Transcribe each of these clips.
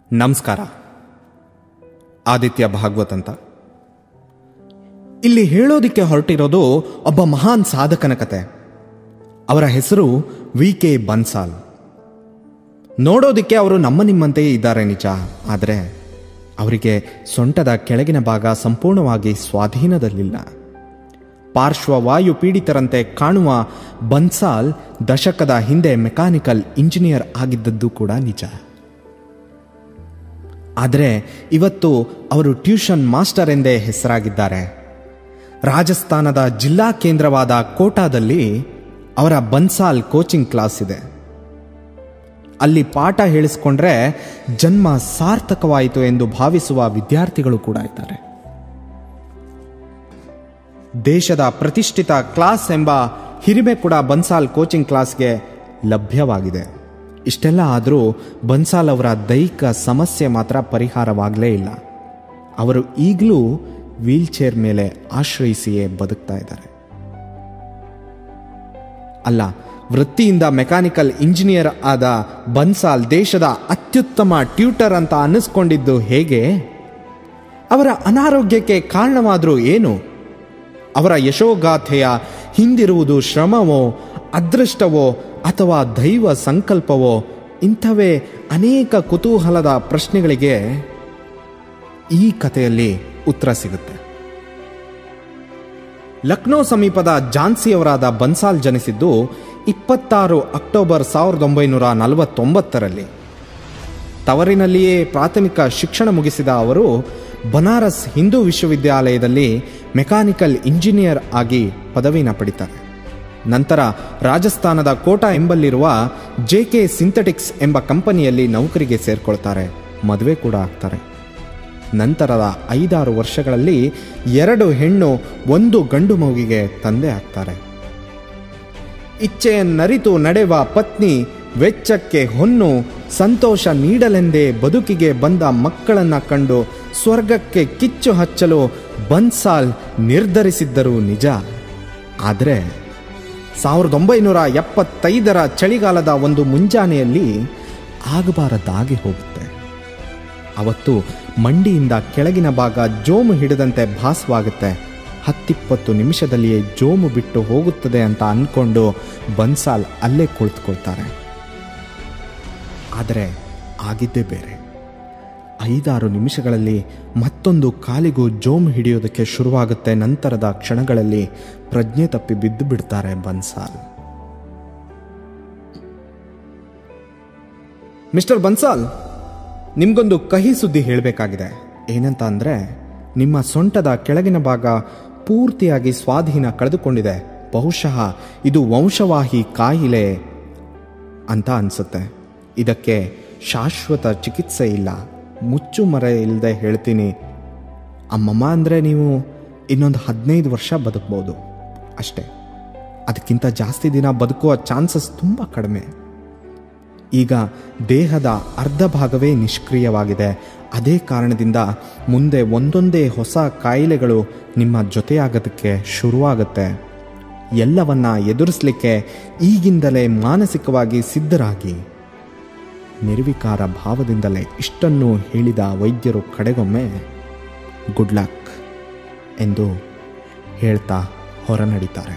ನಮಸ್ಕಾರ ಆದಿತ್ಯ ಭಾಗವತ್ ಅಂತ ಇಲ್ಲಿ ಹೇಳೋದಿಕ್ಕೆ ಹೊರಟಿರೋದು ಒಬ್ಬ ಮಹಾನ್ ಸಾಧಕನ ಕತೆ ಅವರ ಹೆಸರು ವಿ ಕೆ ಬನ್ಸಾಲ್ ನೋಡೋದಿಕ್ಕೆ ಅವರು ನಮ್ಮ ನಿಮ್ಮಂತೆಯೇ ಇದ್ದಾರೆ ನಿಜ ಆದರೆ ಅವರಿಗೆ ಸೊಂಟದ ಕೆಳಗಿನ ಭಾಗ ಸಂಪೂರ್ಣವಾಗಿ ಸ್ವಾಧೀನದಲ್ಲಿಲ್ಲ ಪಾರ್ಶ್ವವಾಯು ಪೀಡಿತರಂತೆ ಕಾಣುವ ಬನ್ಸಾಲ್ ದಶಕದ ಹಿಂದೆ ಮೆಕ್ಯಾನಿಕಲ್ ಇಂಜಿನಿಯರ್ ಆಗಿದ್ದದ್ದು ಕೂಡ ನಿಜ ಆದರೆ ಇವತ್ತು ಅವರು ಟ್ಯೂಷನ್ ಮಾಸ್ಟರ್ ಎಂದೇ ಹೆಸರಾಗಿದ್ದಾರೆ ರಾಜಸ್ಥಾನದ ಜಿಲ್ಲಾ ಕೇಂದ್ರವಾದ ಕೋಟಾದಲ್ಲಿ ಅವರ ಬನ್ಸಾಲ್ ಕೋಚಿಂಗ್ ಕ್ಲಾಸ್ ಇದೆ ಅಲ್ಲಿ ಪಾಠ ಹೇಳಿಸ್ಕೊಂಡ್ರೆ ಜನ್ಮ ಸಾರ್ಥಕವಾಯಿತು ಎಂದು ಭಾವಿಸುವ ವಿದ್ಯಾರ್ಥಿಗಳು ಕೂಡ ಇದ್ದಾರೆ ದೇಶದ ಪ್ರತಿಷ್ಠಿತ ಕ್ಲಾಸ್ ಎಂಬ ಹಿರಿಮೆ ಕೂಡ ಬನ್ಸಾಲ್ ಕೋಚಿಂಗ್ ಕ್ಲಾಸ್ಗೆ ಲಭ್ಯವಾಗಿದೆ ಇಷ್ಟೆಲ್ಲ ಆದರೂ ಬನ್ಸಾಲ್ ಅವರ ದೈಹಿಕ ಸಮಸ್ಯೆ ಮಾತ್ರ ಪರಿಹಾರವಾಗಲೇ ಇಲ್ಲ ಅವರು ಈಗಲೂ ವೀಲ್ ಚೇರ್ ಮೇಲೆ ಆಶ್ರಯಿಸಿಯೇ ಬದುಕ್ತಾ ಇದ್ದಾರೆ ಅಲ್ಲ ವೃತ್ತಿಯಿಂದ ಮೆಕ್ಯಾನಿಕಲ್ ಇಂಜಿನಿಯರ್ ಆದ ಬನ್ಸಾಲ್ ದೇಶದ ಅತ್ಯುತ್ತಮ ಟ್ಯೂಟರ್ ಅಂತ ಅನ್ನಿಸ್ಕೊಂಡಿದ್ದು ಹೇಗೆ ಅವರ ಅನಾರೋಗ್ಯಕ್ಕೆ ಕಾರಣವಾದರೂ ಏನು ಅವರ ಯಶೋಗಾಥೆಯ ಹಿಂದಿರುವುದು ಶ್ರಮವೋ ಅದೃಷ್ಟವೋ ಅಥವಾ ದೈವ ಸಂಕಲ್ಪವೋ ಇಂಥವೇ ಅನೇಕ ಕುತೂಹಲದ ಪ್ರಶ್ನೆಗಳಿಗೆ ಈ ಕಥೆಯಲ್ಲಿ ಉತ್ತರ ಸಿಗುತ್ತೆ ಲಕ್ನೋ ಸಮೀಪದ ಝಾನ್ಸಿಯವರಾದ ಬನ್ಸಾಲ್ ಜನಿಸಿದ್ದು ಇಪ್ಪತ್ತಾರು ಅಕ್ಟೋಬರ್ ಸಾವಿರದ ಒಂಬೈನೂರ ನಲವತ್ತೊಂಬತ್ತರಲ್ಲಿ ತವರಿನಲ್ಲಿಯೇ ಪ್ರಾಥಮಿಕ ಶಿಕ್ಷಣ ಮುಗಿಸಿದ ಅವರು ಬನಾರಸ್ ಹಿಂದೂ ವಿಶ್ವವಿದ್ಯಾಲಯದಲ್ಲಿ ಮೆಕ್ಯಾನಿಕಲ್ ಇಂಜಿನಿಯರ್ ಆಗಿ ಪದವಿನ ಪಡಿತಾರೆ ನಂತರ ರಾಜಸ್ಥಾನದ ಕೋಟಾ ಎಂಬಲ್ಲಿರುವ ಜೆ ಕೆ ಸಿಂಥೆಟಿಕ್ಸ್ ಎಂಬ ಕಂಪನಿಯಲ್ಲಿ ನೌಕರಿಗೆ ಸೇರ್ಕೊಳ್ತಾರೆ ಮದುವೆ ಕೂಡ ಆಗ್ತಾರೆ ನಂತರದ ಐದಾರು ವರ್ಷಗಳಲ್ಲಿ ಎರಡು ಹೆಣ್ಣು ಒಂದು ಗಂಡು ಮಗುವಿಗೆ ತಂದೆ ಆಗ್ತಾರೆ ಇಚ್ಛೆಯನ್ನರಿತು ನಡೆವ ಪತ್ನಿ ವೆಚ್ಚಕ್ಕೆ ಹೊನ್ನು ಸಂತೋಷ ನೀಡಲೆಂದೇ ಬದುಕಿಗೆ ಬಂದ ಮಕ್ಕಳನ್ನ ಕಂಡು ಸ್ವರ್ಗಕ್ಕೆ ಕಿಚ್ಚು ಹಚ್ಚಲು ಬನ್ಸಾಲ್ ನಿರ್ಧರಿಸಿದ್ದರು ನಿಜ ಆದರೆ ಸಾವಿರದ ಒಂಬೈನೂರ ಎಪ್ಪತ್ತೈದರ ಚಳಿಗಾಲದ ಒಂದು ಮುಂಜಾನೆಯಲ್ಲಿ ಆಗಬಾರದಾಗಿ ಹೋಗುತ್ತೆ ಅವತ್ತು ಮಂಡಿಯಿಂದ ಕೆಳಗಿನ ಭಾಗ ಜೋಮು ಹಿಡಿದಂತೆ ಭಾಸವಾಗುತ್ತೆ ಹತ್ತಿಪ್ಪತ್ತು ನಿಮಿಷದಲ್ಲಿಯೇ ಜೋಮು ಬಿಟ್ಟು ಹೋಗುತ್ತದೆ ಅಂತ ಅಂದ್ಕೊಂಡು ಬನ್ಸಾಲ್ ಅಲ್ಲೇ ಕುಳಿತುಕೊಳ್ತಾರೆ ಆದರೆ ಆಗಿದ್ದೇ ಬೇರೆ ಐದಾರು ನಿಮಿಷಗಳಲ್ಲಿ ಮತ್ತೊಂದು ಕಾಲಿಗೂ ಜೋಮು ಹಿಡಿಯೋದಕ್ಕೆ ಶುರುವಾಗುತ್ತೆ ನಂತರದ ಕ್ಷಣಗಳಲ್ಲಿ ಪ್ರಜ್ಞೆ ತಪ್ಪಿ ಬಿದ್ದು ಬಿಡ್ತಾರೆ ಬನ್ಸಾಲ್ ಮಿಸ್ಟರ್ ಬನ್ಸಾಲ್ ನಿಮ್ಗೊಂದು ಕಹಿ ಸುದ್ದಿ ಹೇಳಬೇಕಾಗಿದೆ ಏನಂತ ಅಂದರೆ ನಿಮ್ಮ ಸೊಂಟದ ಕೆಳಗಿನ ಭಾಗ ಪೂರ್ತಿಯಾಗಿ ಸ್ವಾಧೀನ ಕಳೆದುಕೊಂಡಿದೆ ಬಹುಶಃ ಇದು ವಂಶವಾಹಿ ಕಾಯಿಲೆ ಅಂತ ಅನಿಸುತ್ತೆ ಇದಕ್ಕೆ ಶಾಶ್ವತ ಚಿಕಿತ್ಸೆ ಇಲ್ಲ ಮುಚ್ಚು ಮರ ಇಲ್ಲದೆ ಹೇಳ್ತೀನಿ ಅಮ್ಮಮ್ಮ ಅಂದರೆ ನೀವು ಇನ್ನೊಂದು ಹದಿನೈದು ವರ್ಷ ಬದುಕ್ಬೋದು ಅಷ್ಟೇ ಅದಕ್ಕಿಂತ ಜಾಸ್ತಿ ದಿನ ಬದುಕುವ ಚಾನ್ಸಸ್ ತುಂಬ ಕಡಿಮೆ ಈಗ ದೇಹದ ಅರ್ಧ ಭಾಗವೇ ನಿಷ್ಕ್ರಿಯವಾಗಿದೆ ಅದೇ ಕಾರಣದಿಂದ ಮುಂದೆ ಒಂದೊಂದೇ ಹೊಸ ಕಾಯಿಲೆಗಳು ನಿಮ್ಮ ಜೊತೆಯಾಗೋದಕ್ಕೆ ಶುರುವಾಗುತ್ತೆ ಎಲ್ಲವನ್ನ ಎದುರಿಸಲಿಕ್ಕೆ ಈಗಿಂದಲೇ ಮಾನಸಿಕವಾಗಿ ಸಿದ್ಧರಾಗಿ ನಿರ್ವಿಕಾರ ಭಾವದಿಂದಲೇ ಇಷ್ಟನ್ನು ಹೇಳಿದ ವೈದ್ಯರು ಕಡೆಗೊಮ್ಮೆ ಗುಡ್ ಲಕ್ ಎಂದು ಹೇಳ್ತಾ ಹೊರನಡೀತಾರೆ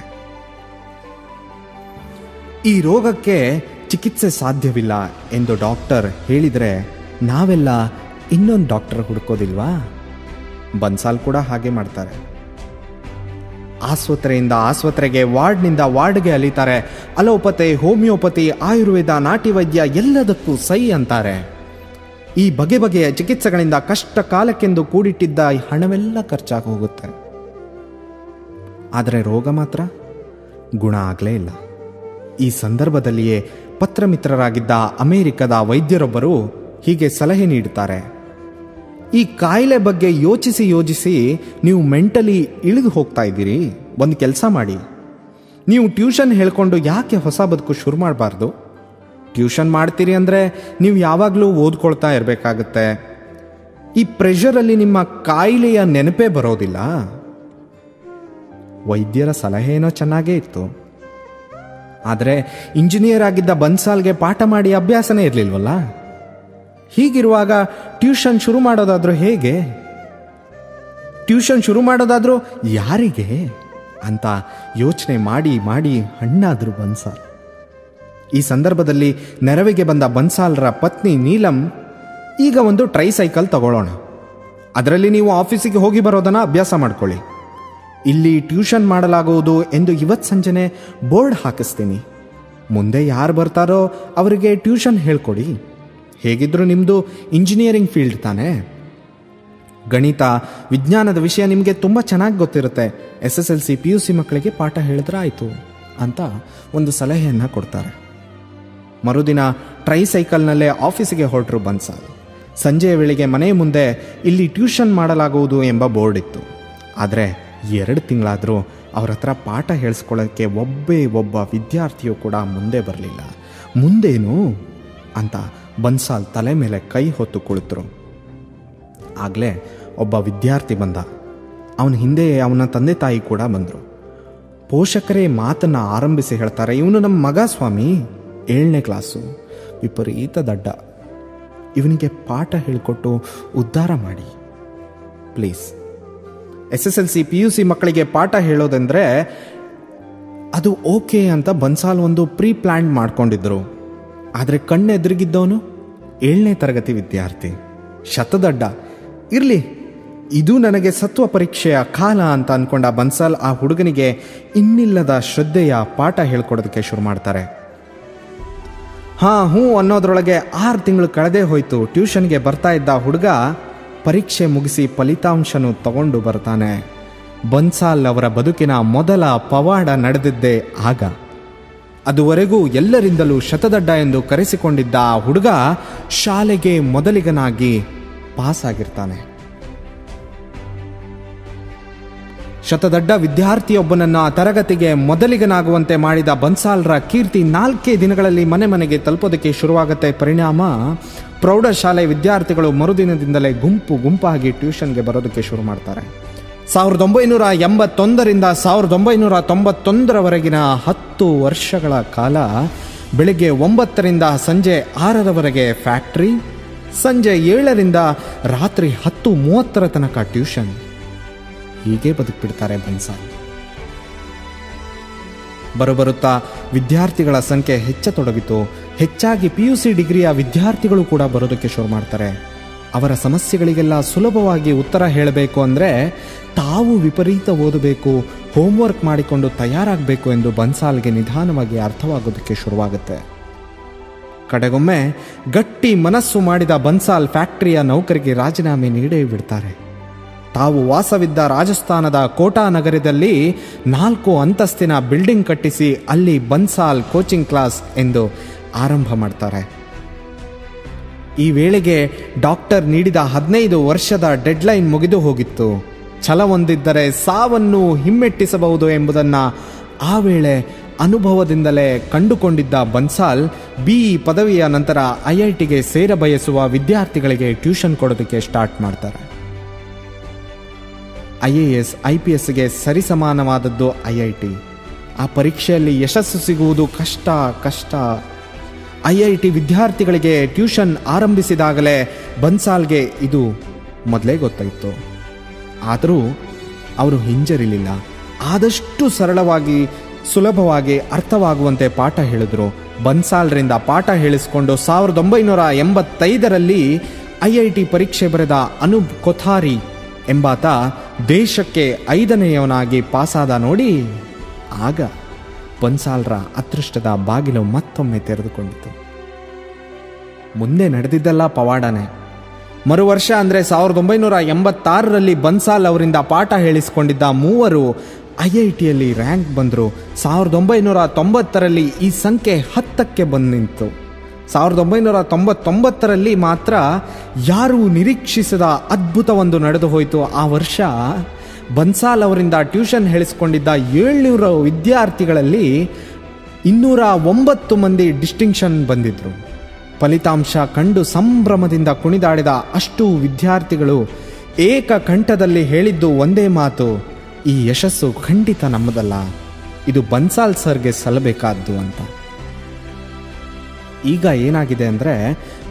ಈ ರೋಗಕ್ಕೆ ಚಿಕಿತ್ಸೆ ಸಾಧ್ಯವಿಲ್ಲ ಎಂದು ಡಾಕ್ಟರ್ ಹೇಳಿದರೆ ನಾವೆಲ್ಲ ಇನ್ನೊಂದು ಡಾಕ್ಟರ್ ಹುಡುಕೋದಿಲ್ವಾ ಬನ್ಸಾಲ್ ಕೂಡ ಹಾಗೆ ಮಾಡ್ತಾರೆ ಆಸ್ಪತ್ರೆಯಿಂದ ಆಸ್ಪತ್ರೆಗೆ ವಾರ್ಡ್ನಿಂದ ವಾರ್ಡ್ಗೆ ಅಲಿತಾರೆ ಅಲೋಪತಿ ಹೋಮಿಯೋಪತಿ ಆಯುರ್ವೇದ ನಾಟಿ ವೈದ್ಯ ಎಲ್ಲದಕ್ಕೂ ಸೈ ಅಂತಾರೆ ಈ ಬಗೆ ಬಗೆಯ ಚಿಕಿತ್ಸೆಗಳಿಂದ ಕಷ್ಟ ಕಾಲಕ್ಕೆಂದು ಕೂಡಿಟ್ಟಿದ್ದ ಈ ಹಣವೆಲ್ಲ ಖರ್ಚಾಗಿ ಹೋಗುತ್ತೆ ಆದರೆ ರೋಗ ಮಾತ್ರ ಗುಣ ಆಗಲೇ ಇಲ್ಲ ಈ ಸಂದರ್ಭದಲ್ಲಿಯೇ ಪತ್ರಮಿತ್ರರಾಗಿದ್ದ ಅಮೆರಿಕದ ವೈದ್ಯರೊಬ್ಬರು ಹೀಗೆ ಸಲಹೆ ನೀಡುತ್ತಾರೆ ಈ ಕಾಯಿಲೆ ಬಗ್ಗೆ ಯೋಚಿಸಿ ಯೋಚಿಸಿ ನೀವು ಮೆಂಟಲಿ ಇಳಿದು ಹೋಗ್ತಾ ಇದ್ದೀರಿ ಒಂದು ಕೆಲಸ ಮಾಡಿ ನೀವು ಟ್ಯೂಷನ್ ಹೇಳ್ಕೊಂಡು ಯಾಕೆ ಹೊಸ ಬದುಕು ಶುರು ಮಾಡಬಾರ್ದು ಟ್ಯೂಷನ್ ಮಾಡ್ತೀರಿ ಅಂದರೆ ನೀವು ಯಾವಾಗಲೂ ಓದ್ಕೊಳ್ತಾ ಇರಬೇಕಾಗತ್ತೆ ಈ ಪ್ರೆಷರಲ್ಲಿ ನಿಮ್ಮ ಕಾಯಿಲೆಯ ನೆನಪೇ ಬರೋದಿಲ್ಲ ವೈದ್ಯರ ಸಲಹೆ ಏನೋ ಚೆನ್ನಾಗೇ ಇತ್ತು ಆದರೆ ಇಂಜಿನಿಯರ್ ಆಗಿದ್ದ ಬನ್ಸಾಲ್ಗೆ ಪಾಠ ಮಾಡಿ ಅಭ್ಯಾಸನೇ ಇರಲಿಲ್ವಲ್ಲ ಹೀಗಿರುವಾಗ ಟ್ಯೂಷನ್ ಶುರು ಮಾಡೋದಾದ್ರೂ ಹೇಗೆ ಟ್ಯೂಷನ್ ಶುರು ಮಾಡೋದಾದ್ರೂ ಯಾರಿಗೆ ಅಂತ ಯೋಚನೆ ಮಾಡಿ ಮಾಡಿ ಹಣ್ಣಾದ್ರು ಬನ್ಸಾಲ್ ಈ ಸಂದರ್ಭದಲ್ಲಿ ನೆರವಿಗೆ ಬಂದ ಬನ್ಸಾಲ್ರ ಪತ್ನಿ ನೀಲಂ ಈಗ ಒಂದು ಟ್ರೈ ಸೈಕಲ್ ತಗೊಳ್ಳೋಣ ಅದರಲ್ಲಿ ನೀವು ಆಫೀಸಿಗೆ ಹೋಗಿ ಬರೋದನ್ನ ಅಭ್ಯಾಸ ಮಾಡ್ಕೊಳ್ಳಿ ಇಲ್ಲಿ ಟ್ಯೂಷನ್ ಮಾಡಲಾಗುವುದು ಎಂದು ಇವತ್ತು ಸಂಜೆನೆ ಬೋರ್ಡ್ ಹಾಕಿಸ್ತೀನಿ ಮುಂದೆ ಯಾರು ಬರ್ತಾರೋ ಅವರಿಗೆ ಟ್ಯೂಷನ್ ಹೇಳ್ಕೊಡಿ ಹೇಗಿದ್ರು ನಿಮ್ಮದು ಇಂಜಿನಿಯರಿಂಗ್ ಫೀಲ್ಡ್ ತಾನೇ ಗಣಿತ ವಿಜ್ಞಾನದ ವಿಷಯ ನಿಮಗೆ ತುಂಬ ಚೆನ್ನಾಗಿ ಗೊತ್ತಿರುತ್ತೆ S S L C P U C ಮಕ್ಕಳಿಗೆ ಪಾಠ ಹೇಳಿದ್ರೆ ಆಯಿತು ಅಂತ ಒಂದು ಸಲಹೆಯನ್ನು ಕೊಡ್ತಾರೆ ಮರುದಿನ ಟ್ರೈ ಸೈಕಲ್ನಲ್ಲೇ ಆಫೀಸಿಗೆ ಹೊರಟರು ಬನ್ಸಾಲ್ ಸಂಜೆಯ ವೇಳೆಗೆ ಮನೆ ಮುಂದೆ ಇಲ್ಲಿ ಟ್ಯೂಷನ್ ಮಾಡಲಾಗುವುದು ಎಂಬ ಬೋರ್ಡ್ ಇತ್ತು ಆದರೆ ಎರಡು ತಿಂಗಳಾದರೂ ಅವ್ರ ಹತ್ರ ಪಾಠ ಹೇಳಿಸ್ಕೊಳ್ಳೋಕ್ಕೆ ಒಬ್ಬೇ ಒಬ್ಬ ವಿದ್ಯಾರ್ಥಿಯು ಕೂಡ ಮುಂದೆ ಬರಲಿಲ್ಲ ಮುಂದೇನು ಅಂತ ಬನ್ಸಾಲ್ ತಲೆ ಮೇಲೆ ಕೈ ಹೊತ್ತು ಕುಳಿತರು ಆಗಲೇ ಒಬ್ಬ ವಿದ್ಯಾರ್ಥಿ ಬಂದ ಅವನ ಹಿಂದೆ ಅವನ ತಂದೆ ತಾಯಿ ಕೂಡ ಬಂದರು ಪೋಷಕರೇ ಮಾತನ್ನು ಆರಂಭಿಸಿ ಹೇಳ್ತಾರೆ ಇವನು ನಮ್ಮ ಮಗ ಸ್ವಾಮಿ ಏಳನೇ ಕ್ಲಾಸು ವಿಪರೀತ ದಡ್ಡ ಇವನಿಗೆ ಪಾಠ ಹೇಳಿಕೊಟ್ಟು ಉದ್ಧಾರ ಮಾಡಿ please S S L C P U C ಮಕ್ಕಳಿಗೆ ಪಾಠ ಹೇಳೋದಂದ್ರೆ ಅದು ಓಕೆ ಅಂತ ಬನ್ಸಾಲ್ ಒಂದು ಪ್ರೀ ಪ್ಲ್ಯಾನ್ ಮಾಡ್ಕೊಂಡಿದ್ರು ಆದರೆ ಕಣ್ಣೆದುರಿಗಿದ್ದವನು ಏಳನೇ ತರಗತಿ ವಿದ್ಯಾರ್ಥಿ ಶತದಡ್ಡ ಇರಲಿ ಇದು ನನಗೆ ಸತ್ವ ಪರೀಕ್ಷೆಯ ಕಾಲ ಅಂತ ಅನ್ಕೊಂಡ ಬನ್ಸಾಲ್ ಆ ಹುಡುಗನಿಗೆ ಇನ್ನಿಲ್ಲದ ಶ್ರದ್ಧೆಯ ಪಾಠ ಹೇಳ್ಕೊಡೋದಕ್ಕೆ ಶುರು ಮಾಡ್ತಾರೆ ಹಾ ಹ್ಞೂ ಅನ್ನೋದ್ರೊಳಗೆ ಆರು ತಿಂಗಳು ಕಳೆದೇ ಹೋಯ್ತು ಟ್ಯೂಷನ್ಗೆ ಬರ್ತಾ ಇದ್ದ ಹುಡುಗ ಪರೀಕ್ಷೆ ಮುಗಿಸಿ ಫಲಿತಾಂಶನು ತಗೊಂಡು ಬರ್ತಾನೆ ಬನ್ಸಾಲ್ ಅವರ ಬದುಕಿನ ಮೊದಲ ಪವಾಡ ನಡೆದಿದ್ದೇ ಆಗ ಅದುವರೆಗೂ ಎಲ್ಲರಿಂದಲೂ ಶತದಡ್ಡ ಎಂದು ಕರೆಸಿಕೊಂಡಿದ್ದ ಆ ಹುಡುಗ ಶಾಲೆಗೆ ಮೊದಲಿಗನಾಗಿ ಪಾಸ್ ಆಗಿರ್ತಾನೆ ಶತದಡ್ಡ ವಿದ್ಯಾರ್ಥಿಯೊಬ್ಬನನ್ನ ತರಗತಿಗೆ ಮೊದಲಿಗನಾಗುವಂತೆ ಮಾಡಿದ ಬನ್ಸಾಲ್ರ ಕೀರ್ತಿ ನಾಲ್ಕೇ ದಿನಗಳಲ್ಲಿ ಮನೆ ಮನೆಗೆ ತಲುಪೋದಕ್ಕೆ ಶುರುವಾಗುತ್ತೆ ಪರಿಣಾಮ ಪ್ರೌಢಶಾಲೆ ವಿದ್ಯಾರ್ಥಿಗಳು ಮರುದಿನದಿಂದಲೇ ಗುಂಪು ಗುಂಪಾಗಿ ಟ್ಯೂಷನ್ಗೆ ಬರೋದಕ್ಕೆ ಶುರು ಮಾಡ್ತಾರೆ ಸಾವಿರದ ಒಂಬೈನೂರ ಎಂಬತ್ತೊಂದರಿಂದ ಸಾವಿರದ ಒಂಬೈನೂರ ತೊಂಬತ್ತೊಂದರವರೆಗಿನ ಹತ್ತು ವರ್ಷಗಳ ಕಾಲ ಬೆಳಿಗ್ಗೆ ಒಂಬತ್ತರಿಂದ ಸಂಜೆ ಆರರವರೆಗೆ ಫ್ಯಾಕ್ಟ್ರಿ ಸಂಜೆ ಏಳರಿಂದ ರಾತ್ರಿ ಹತ್ತು ಮೂವತ್ತರ ತನಕ ಟ್ಯೂಷನ್ ಹೀಗೆ ಬದುಕ್ಬಿಡ್ತಾರೆ ಬನ್ಸಾಲ್ ಬರುಬರುತ್ತಾ ವಿದ್ಯಾರ್ಥಿಗಳ ಸಂಖ್ಯೆ ಹೆಚ್ಚತೊಡಗಿತು ಹೆಚ್ಚಾಗಿ ಪಿ ಯು ಸಿ ಡಿಗ್ರಿಯ ವಿದ್ಯಾರ್ಥಿಗಳು ಕೂಡ ಬರೋದಕ್ಕೆ ಶುರು ಮಾಡ್ತಾರೆ ಅವರ ಸಮಸ್ಯೆಗಳಿಗೆಲ್ಲ ಸುಲಭವಾಗಿ ಉತ್ತರ ಹೇಳಬೇಕು ಅಂದರೆ ತಾವು ವಿಪರೀತ ಓದಬೇಕು ಹೋಮ್ವರ್ಕ್ ಮಾಡಿಕೊಂಡು ತಯಾರಾಗಬೇಕು ಎಂದು ಬನ್ಸಾಲ್ಗೆ ನಿಧಾನವಾಗಿ ಅರ್ಥವಾಗೋದಕ್ಕೆ ಶುರುವಾಗುತ್ತೆ ಕಡೆಗೊಮ್ಮೆ ಗಟ್ಟಿ ಮನಸ್ಸು ಮಾಡಿದ ಬನ್ಸಾಲ್ ಫ್ಯಾಕ್ಟರಿಯ ನೌಕರಿಗೆ ರಾಜೀನಾಮೆ ನೀಡೇ ಬಿಡ್ತಾರೆ ತಾವು ವಾಸವಿದ್ದ ರಾಜಸ್ಥಾನದ ಕೋಟಾ ನಗರದಲ್ಲಿ ನಾಲ್ಕು ಅಂತಸ್ತಿನ ಬಿಲ್ಡಿಂಗ್ ಕಟ್ಟಿಸಿ ಅಲ್ಲಿ ಬನ್ಸಾಲ್ ಕೋಚಿಂಗ್ ಕ್ಲಾಸ್ ಎಂದು ಆರಂಭ ಮಾಡ್ತಾರೆ ಈ ವೇಳೆಗೆ ಡಾಕ್ಟರ್ ನೀಡಿದ ಹದಿನೈದು ವರ್ಷದ ಡೆಡ್ಲೈನ್ ಮುಗಿದು ಹೋಗಿತ್ತು ಛಲವೊಂದಿದ್ದರೆ ಸಾವನ್ನು ಹಿಮ್ಮೆಟ್ಟಿಸಬಹುದು ಎಂಬುದನ್ನು ಆ ವೇಳೆ ಅನುಭವದಿಂದಲೇ ಕಂಡುಕೊಂಡಿದ್ದ ಬನ್ಸಾಲ್ ಬಿಇ ಪದವಿಯ ನಂತರ ಐ ಐ ಟಿಗೆ ಸೇರ ಬಯಸುವ ವಿದ್ಯಾರ್ಥಿಗಳಿಗೆ ಟ್ಯೂಷನ್ ಕೊಡೋದಕ್ಕೆ ಸ್ಟಾರ್ಟ್ ಮಾಡ್ತಾರೆ I A S I P ಎಸ್ಗೆ ಸರಿಸಮಾನವಾದದ್ದು ಐ ಐ ಟಿ ಆ ಪರೀಕ್ಷೆಯಲ್ಲಿ ಯಶಸ್ಸು ಸಿಗುವುದು ಕಷ್ಟ ಕಷ್ಟ ಐ ಐ ಟಿ ವಿದ್ಯಾರ್ಥಿಗಳಿಗೆ ಟ್ಯೂಷನ್ ಆರಂಭಿಸಿದಾಗಲೇ ಬನ್ಸಾಲ್ಗೆ ಇದು ಮೊದಲೇ ಗೊತ್ತಾಯಿತು ಆದರೂ ಅವರು ಹಿಂಜರಿಲಿಲ್ಲ ಆದಷ್ಟು ಸರಳವಾಗಿ ಸುಲಭವಾಗಿ ಅರ್ಥವಾಗುವಂತೆ ಪಾಠ ಹೇಳಿದ್ರು ಬನ್ಸಾಲ್ರಿಂದ ಪಾಠ ಹೇಳಿಸಿಕೊಂಡು ಸಾವಿರದ ಒಂಬೈನೂರ ಎಂಬತ್ತೈದರಲ್ಲಿ ಐ ಐ ಟಿ ಪರೀಕ್ಷೆ ಬರೆದ ಅನೂಪ್ ಕೊಥಾರಿ ಎಂಬಾತ ದೇಶಕ್ಕೆ ಐದನೆಯವನಾಗಿ ಪಾಸಾದ ನೋಡಿ ಆಗ ಬನ್ಸಾಲ್ರ ಅದೃಷ್ಟದ ಬಾಗಿಲು ಮತ್ತೊಮ್ಮೆ ತೆರೆದುಕೊಂಡಿತು ಮುಂದೆ ನಡೆದಿದ್ದೆಲ್ಲ ಪವಾಡನೆ ಮರು ವರ್ಷ ಅಂದರೆ ಸಾವಿರದ ಒಂಬೈನೂರ ಎಂಬತ್ತಾರರಲ್ಲಿ ಬನ್ಸಾಲ್ ಅವರಿಂದ ಪಾಠ ಹೇಳಿಸಿಕೊಂಡಿದ್ದ ಮೂವರು ಐ ಐ ಟಿಯಲ್ಲಿ ರ್ಯಾಂಕ್ ಬಂದರು ಸಾವಿರದ ಒಂಬೈನೂರ ತೊಂಬತ್ತರಲ್ಲಿ ಈ ಸಂಖ್ಯೆ ಹತ್ತಕ್ಕೆ ಬಂದು ನಿಂತು ಸಾವಿರದ ಒಂಬೈನೂರ ತೊಂಬತ್ತೊಂಬತ್ತರಲ್ಲಿ ಮಾತ್ರ ಯಾರೂ ನಿರೀಕ್ಷಿಸದ ಅದ್ಭುತವೊಂದು ನಡೆದು ಹೋಯಿತು ಆ ವರ್ಷ ಬನ್ಸಾಲ್ ಅವರಿಂದ ಟ್ಯೂಷನ್ ಹೇಳಿಸಿಕೊಂಡಿದ್ದ ಏಳ್ನೂರು ವಿದ್ಯಾರ್ಥಿಗಳಲ್ಲಿ ಇನ್ನೂರ ಒಂಬತ್ತು ಮಂದಿ ಡಿಸ್ಟಿಂಕ್ಷನ್ ಬಂದಿದ್ರು ಫಲಿತಾಂಶ ಕಂಡು ಸಂಭ್ರಮದಿಂದ ಕುಣಿದಾಡಿದ ಅಷ್ಟು ವಿದ್ಯಾರ್ಥಿಗಳು ಏಕಕಂಠದಲ್ಲಿ ಹೇಳಿದ್ದು ಒಂದೇ ಮಾತು ಈ ಯಶಸ್ಸು ಖಂಡಿತ ನಮ್ಮದಲ್ಲ ಇದು ಬನ್ಸಾಲ್ ಸರ್ಗೆ ಸಲ್ಲಬೇಕಾದ್ದು ಅಂತ ಈಗ ಏನಾಗಿದೆ ಅಂದರೆ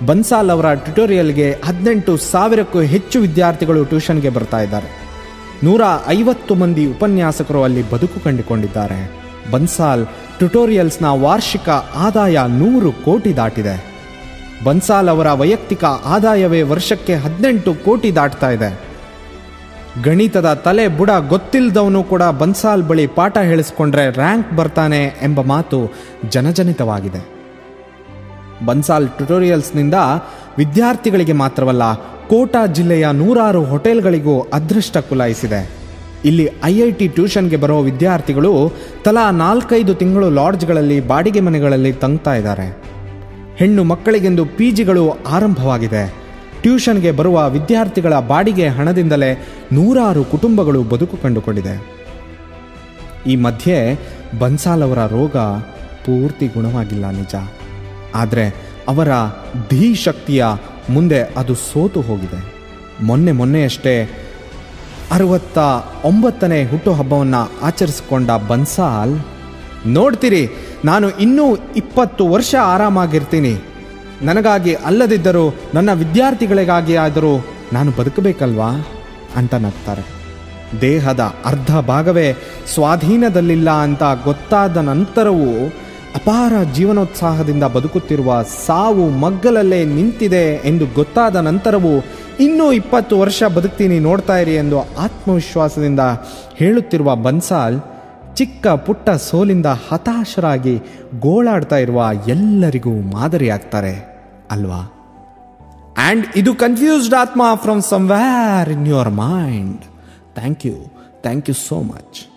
ಬನ್ಸಾಲ್ ಅವರ ಟ್ಯುಟೋರಿಯಲ್ಗೆ ಹದಿನೆಂಟು ಸಾವಿರಕ್ಕೂ ಹೆಚ್ಚು ವಿದ್ಯಾರ್ಥಿಗಳು ಟ್ಯೂಷನ್ಗೆ ಬರ್ತಾ ಇದ್ದಾರೆ ನೂರ ಐವತ್ತು ಮಂದಿ ಉಪನ್ಯಾಸಕರು ಅಲ್ಲಿ ಬದುಕು ಕಂಡುಕೊಂಡಿದ್ದಾರೆ ಬನ್ಸಾಲ್ ಟ್ಯುಟೋರಿಯಲ್ಸ್ನ ವಾರ್ಷಿಕ ಆದಾಯ ನೂರು ಕೋಟಿ ದಾಟಿದೆ ಬನ್ಸಾಲ್ ಅವರ ವೈಯಕ್ತಿಕ ಆದಾಯವೇ ವರ್ಷಕ್ಕೆ ಹದಿನೆಂಟು ಕೋಟಿ ದಾಟ್ತಾ ಇದೆ ಗಣಿತದ ತಲೆ ಬುಡ ಗೊತ್ತಿಲ್ಲದವನು ಕೂಡ ಬನ್ಸಾಲ್ ಬಳಿ ಪಾಠ ಹೇಳಿಸ್ಕೊಂಡ್ರೆ ರ್ಯಾಂಕ್ ಬರ್ತಾನೆ ಎಂಬ ಮಾತು ಜನಜನಿತವಾಗಿದೆ ಬನ್ಸಾಲ್ ಟ್ಯುಟೋರಿಯಲ್ಸ್ನಿಂದ ವಿದ್ಯಾರ್ಥಿಗಳಿಗೆ ಮಾತ್ರವಲ್ಲ ಕೋಟಾ ಜಿಲ್ಲೆಯ ನೂರಾರು ಹೋಟೆಲ್ಗಳಿಗೂ ಅದೃಷ್ಟ ಕುಲಾಯಿಸಿದೆ ಇಲ್ಲಿ ಐ ಐ ಟಿ ಟ್ಯೂಷನ್ಗೆ ಬರೋ ವಿದ್ಯಾರ್ಥಿಗಳು ತಲಾ ನಾಲ್ಕೈದು ತಿಂಗಳು ಲಾಡ್ಜ್ಗಳಲ್ಲಿ ಬಾಡಿಗೆ ಮನೆಗಳಲ್ಲಿ ತಂಗ್ತಾ ಇದ್ದಾರೆ ಹೆಣ್ಣು ಮಕ್ಕಳಿಗೆಂದು ಪಿ ಜಿಗಳು ಆರಂಭವಾಗಿದೆ ಟ್ಯೂಷನ್ಗೆ ಬರುವ ವಿದ್ಯಾರ್ಥಿಗಳ ಬಾಡಿಗೆ ಹಣದಿಂದಲೇ ನೂರಾರು ಕುಟುಂಬಗಳು ಬದುಕು ಕಂಡುಕೊಂಡಿದೆ ಈ ಮಧ್ಯೆ ಬನ್ಸಾಲ್ ಅವರ ರೋಗ ಪೂರ್ತಿ ಗುಣವಾಗಿಲ್ಲ ನಿಜ ಆದರೆ ಅವರ ಧೀ ಶಕ್ತಿಯ ಮುಂದೆ ಅದು ಸೋತು ಹೋಗಿದೆ ಮೊನ್ನೆ ಮೊನ್ನೆಯಷ್ಟೇ ಅರವತ್ತ ಒಂಬತ್ತನೇ ಹುಟ್ಟುಹಬ್ಬವನ್ನು ಆಚರಿಸಿಕೊಂಡ ಬನ್ಸಾಲ್ ನೋಡ್ತೀರಿ ನಾನು ಇನ್ನೂ ಇಪ್ಪತ್ತು ವರ್ಷ ಆರಾಮಾಗಿರ್ತೀನಿ ನನಗಾಗಿ ಅಲ್ಲದಿದ್ದರೂ ನನ್ನ ವಿದ್ಯಾರ್ಥಿಗಳಿಗಾಗಿ ಆದರೂ ನಾನು ಬದುಕಬೇಕಲ್ವಾ ಅಂತ ನಗ್ತಾರೆ ದೇಹದ ಅರ್ಧ ಭಾಗವೇ ಸ್ವಾಧೀನದಲ್ಲಿಲ್ಲ ಅಂತ ಗೊತ್ತಾದ ನಂತರವೂ ಅಪಾರ ಜೀವನೋತ್ಸಾಹದಿಂದ ಬದುಕುತ್ತಿರುವ ಸಾವು ಮಗ್ಗಲಲ್ಲೇ ನಿಂತಿದೆ ಎಂದು ಗೊತ್ತಾದ ನಂತರವೂ ಇನ್ನೂ ಇಪ್ಪತ್ತು ವರ್ಷ ಬದುಕ್ತೀನಿ ನೋಡ್ತಾ ಇರಿ ಎಂದು ಆತ್ಮವಿಶ್ವಾಸದಿಂದ ಹೇಳುತ್ತಿರುವ ಬನ್ಸಾಲ್ ಚಿಕ್ಕ ಪುಟ್ಟ ಸೋಲಿಂದ ಹತಾಶರಾಗಿ ಗೋಳಾಡ್ತಾ ಇರುವ ಎಲ್ಲರಿಗೂ ಮಾದರಿಯಾಗ್ತಾರೆ ಅಲ್ವಾ ಆ್ಯಂಡ್ ಇದು ಕನ್ಫ್ಯೂಸ್ಡ್ ಆತ್ಮ from somewhere in your mind thank you thank you so much